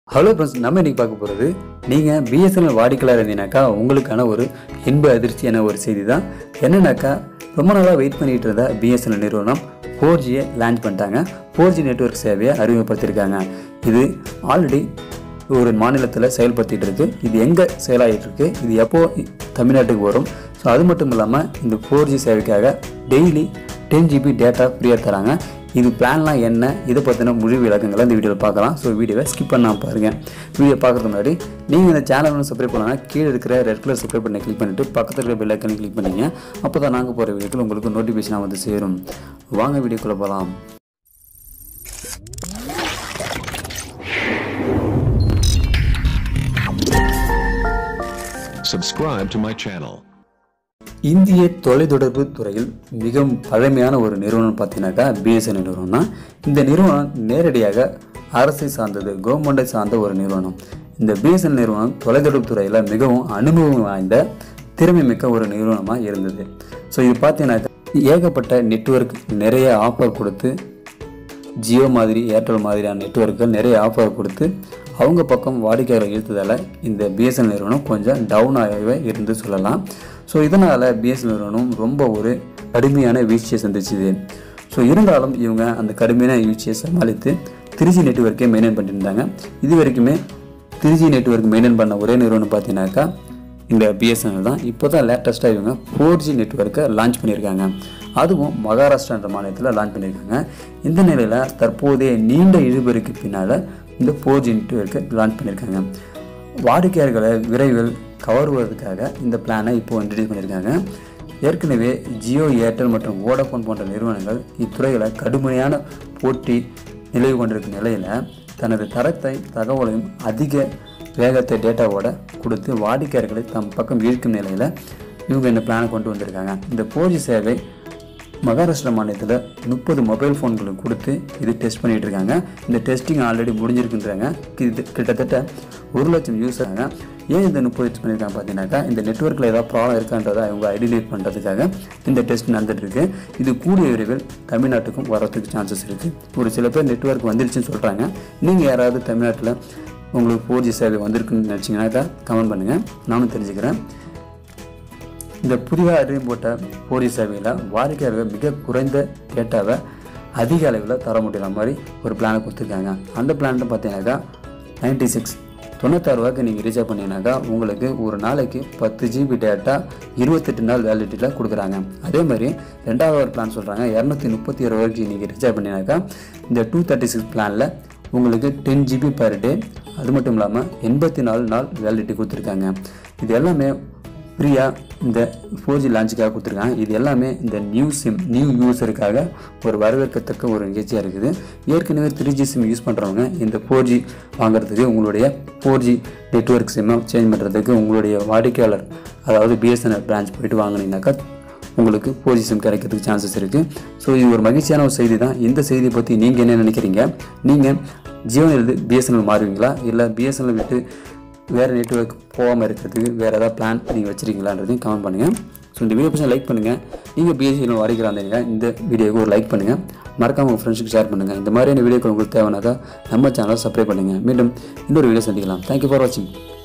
Hello friends நம்ம இன்னைக்கு பார்க்க போகிறது நீங்கள் பிஎஸ்என்எல் வாடிக்கையாளர் இருந்தீங்கனாக்கா உங்களுக்கான ஒரு இன்ப அதிர்ச்சியான ஒரு செய்தி தான் என்னன்னாக்கா ரொம்ப நாளாக வெயிட் பண்ணிட்டு இருந்த பிஎஸ்என்எல் நிறுவனம் ஃபோர் ஜியை லான்ச் பண்ணிட்டாங்க ஃபோர் ஜி நெட்ஒர்க் சேவையை அறிமுகப்படுத்தியிருக்காங்க இது ஆல்ரெடி ஒரு மாநிலத்தில் செயல்படுத்திட்டு இருக்கு இது எங்கே செயலாகிட்டு இருக்கு இது எப்போ தமிழ்நாட்டுக்கு வரும் ஸோ அது மட்டும் இல்லாமல் இந்த ஃபோர் ஜி சேவைக்காக டெய்லி டென் ஜிபி டேட்டா ஃப்ரீயாக தராங்க இது பிளான்லாம் என்ன இதை பற்றின முழு விளக்கங்களை இந்த வீடியோவில் பார்க்கலாம் ஸோ வீடியோவை ஸ்கிப் பண்ணாம பாருங்கள் வீடியோ பார்க்கறதுக்கு முன்னாடி நீங்கள் இந்த சேனல் வந்து சப்ஸ்கிரைப் பண்ணலாம் கீழே இருக்கிற ரெட் கலர் சப்ஸ்கிரைப் பண்ணி கிளிக் பண்ணிட்டு பக்கத்தில் இருக்கிற பெல் ஐக்கனை கிளிக் பண்ணிங்க அப்போ தான் நாங்கள் போகிற வீடியோக்கள் உங்களுக்கு நோட்டிஃபிகேஷனாக வந்து சேரும் வாங்க வீடியோக்குள்ளே போகலாம் Subscribe to my channel. இந்திய தொலைத்தொடர்பு துறையில் மிகவும் பழமையான ஒரு நிறுவனம் பார்த்தீங்கன்னாக்கா பிஎஸ்என்எல் நிறுவனம் தான் இந்த நிறுவனம் நேரடியாக அரசை சார்ந்தது கவர்மெண்ட்டை சார்ந்த ஒரு நிறுவனம் இந்த பிஎஸ்என்எல் நிறுவனம் தொலைத்தொடர்பு துறையில் மிகவும் அனுபவம் வாய்ந்த திறமை மிக்க ஒரு நிறுவனமாக இருந்தது ஸோ இது பார்த்தீங்கன்னாக்கா ஏகப்பட்ட நெட்வொர்க் நிறைய ஆஃபர் கொடுத்து ஜியோ மாதிரி ஏர்டெல் மாதிரியான நெட்வொர்க்குகள் நிறைய ஆஃபர் கொடுத்து அவங்க பக்கம் வாடிக்கையாளர் இழுத்ததால் இந்த பிஎஸ்என்எல் நிறுவனம் கொஞ்சம் டவுன் ஆகவே இருந்து சொல்லலாம் ஸோ இதனால் பிஎஸ்என்எல் நிறுவனம் ரொம்ப ஒரு கடுமையான வீழ்ச்சியை சந்திச்சுது ஸோ இருந்தாலும் இவங்க அந்த கடுமையான வீழ்ச்சியை சமாளித்து திருச்சி நெட்வொர்க்கை மெயின்டைன் பண்ணியிருந்தாங்க இது வரைக்குமே திருச்சி நெட்வொர்க் மெயின்டைன் பண்ண ஒரே நிறுவனம் பார்த்தீங்கன்னாக்கா இந்த பிஎஸ்என்எல் தான் இப்போ தான் லேட்டஸ்ட்டாக இவங்க ஃபோர் ஜி நெட்ஒர்க்கை லான்ச் பண்ணியிருக்காங்க அதுவும் மகாராஷ்டிரான்ற மாநிலத்தில் லான்ச் பண்ணியிருக்காங்க இந்த நிலையில் தற்போதைய நீண்ட இழுபறிக்கு பின்னால் இந்த ஃபோர் ஜி நெட்ஒர்க்கை லான்ச் பண்ணியிருக்காங்க வாடிக்கையாளர்களை விரைவில் கவருவதற்காக இந்த பிளானை இப்போ இன்ட்ரடியூஸ் பண்ணியிருக்காங்க ஏற்கனவே ஜியோ ஏர்டெல் மற்றும் வோடஃபோன் போன்ற நிறுவனங்கள் இத்துறையில் கடுமையான போட்டி நிலவு கொண்டிருக்கும் நிலையில் தனது தரத்தை தகவலையும் அதிக வேகத்தை டேட்டாவோட கொடுத்து வாடிக்கையாளர்களை தம் பக்கம் ஈர்க்கும் நிலையில் இவங்க இந்த பிளானை கொண்டு வந்திருக்காங்க இந்த ஃபோர் சேவை மகாராஷ்டிரா மாநிலத்தில் முப்பது மொபைல் ஃபோன்களுக்கு கொடுத்து இது டெஸ்ட் பண்ணிட்டு இருக்காங்க இந்த டெஸ்டிங் ஆல்ரெடி முடிஞ்சிருக்குன்றாங்க இது கிட்டத்தட்ட ஒரு லட்சம் யூஸ் ஆகாங்க ஏன் இந்த முப்பது டெஸ்ட் பண்ணியிருக்காங்க பார்த்தீங்கன்னாக்கா இந்த நெட்ஒர்க்கில் ஏதாவது ப்ராப்ளம் இருக்கான்றதை அவங்க ஐடென்டிஃபை பண்ணுறதுக்காக இந்த டெஸ்ட் நடந்துட்டு இருக்கு இது கூடிய விரைவில் தமிழ்நாட்டுக்கும் வரதுக்கு சான்சஸ் இருக்குது ஒரு சில பேர் நெட்ஒர்க் வந்துருச்சுன்னு சொல்கிறாங்க நீங்கள் யாராவது தமிழ்நாட்டில் உங்களுக்கு ஃபோர் ஜி சேவை வந்திருக்குன்னு நினச்சிங்கன்னாக்கா கமெண்ட் பண்ணுங்கள் நானும் தெரிஞ்சுக்கிறேன் இந்த புதிதாக அறிமுகப்பட்ட போலி சேவையில் வாடிக்கையாளர்கள் மிக குறைந்த டேட்டாவை அதிக அளவில் தர முடியற மாதிரி ஒரு பிளானை கொடுத்துருக்காங்க அந்த பிளான் பார்த்தீங்கன்னாக்கா நைன்டி சிக்ஸ் தொண்ணூத்தாறு ரூபாய்க்கு நீங்கள் ரீசார்ஜ் பண்ணீங்கன்னாக்கா உங்களுக்கு ஒரு நாளைக்கு பத்து ஜிபி டேட்டா இருபத்தெட்டு நாள் வேலிடிட்டியில் கொடுக்குறாங்க அதே மாதிரி ரெண்டாவது ஒரு பிளான் சொல்கிறாங்க இரநூத்தி முப்பத்தி ஒரு ரூபாய்க்கு நீங்கள் ரீசார்ஜ் பண்ணீங்கன்னாக்கா இந்த டூ தேர்ட்டி சிக்ஸ் பிளானில் உங்களுக்கு டென் ஜிபி பர் டே அது மட்டும் இல்லாமல் எண்பத்தி நாலு நாள் வேலிடிட்டி கொடுத்துருக்காங்க இது எல்லாமே ஃப்ரீயாக இந்த ஃபோர் ஜி லான்ச்சுக்காக கொடுத்துருக்காங்க இது எல்லாமே இந்த நியூ சிம் நியூ யூஸருக்காக ஒரு வரவேற்கத்தக்க ஒரு நிகழ்ச்சியாக இருக்குது ஏற்கனவே த்ரீ ஜி சிம் யூஸ் பண்ணுறவங்க இந்த ஃபோர் ஜி வாங்குறதுக்கு உங்களுடைய ஃபோர் ஜி நெட்ஒர்க் சிம்மை சேஞ்ச் பண்ணுறதுக்கு உங்களுடைய வாடிக்கையாளர் அதாவது பிஎஸ்என்எல் பிரான்ச் போயிட்டு வாங்கினீங்கனாக்கா உங்களுக்கு ஃபோர் ஜி சிம் கிடைக்கிறதுக்கு சான்சஸ் இருக்குது ஸோ இது ஒரு மகிழ்ச்சியான ஒரு செய்தி தான் இந்த செய்தியை பற்றி நீங்கள் என்ன நினைக்கிறீங்க நீங்கள் ஜியோனிலிருந்து பிஎஸ்என்எல் மாறுவீங்களா இல்லை பிஎஸ்என்எல் விட்டு வேறு நெட்ஒர்க் போகாமல் இருக்கிறதுக்கு வேறு ஏதாவது பிளான் நீங்கள் வச்சுருக்கீங்களான்றதையும் கமெண்ட் பண்ணுங்கள் ஸோ இந்த வீடியோ பற்றி லைக் பண்ணுங்கள் நீங்கள் பிஎஸ்சியில் வரைக்கிறாந்தீங்க இந்த வீடியோக்கு ஒரு லைக் பண்ணுங்கள் மறக்காமல் உங்கள் ஃப்ரெண்ட்ஸுக்கு ஷேர் பண்ணுங்கள் இந்த மாதிரியான வீடியோக்கள் உங்களுக்கு தேவைனாக்கா நம்ம சேனலை சப்ஸ்கிரைப் பண்ணுங்கள் மீண்டும் இன்னொரு வீடியோ சந்திக்கலாம் தேங்க்யூ ஃபார் வாட்சிங்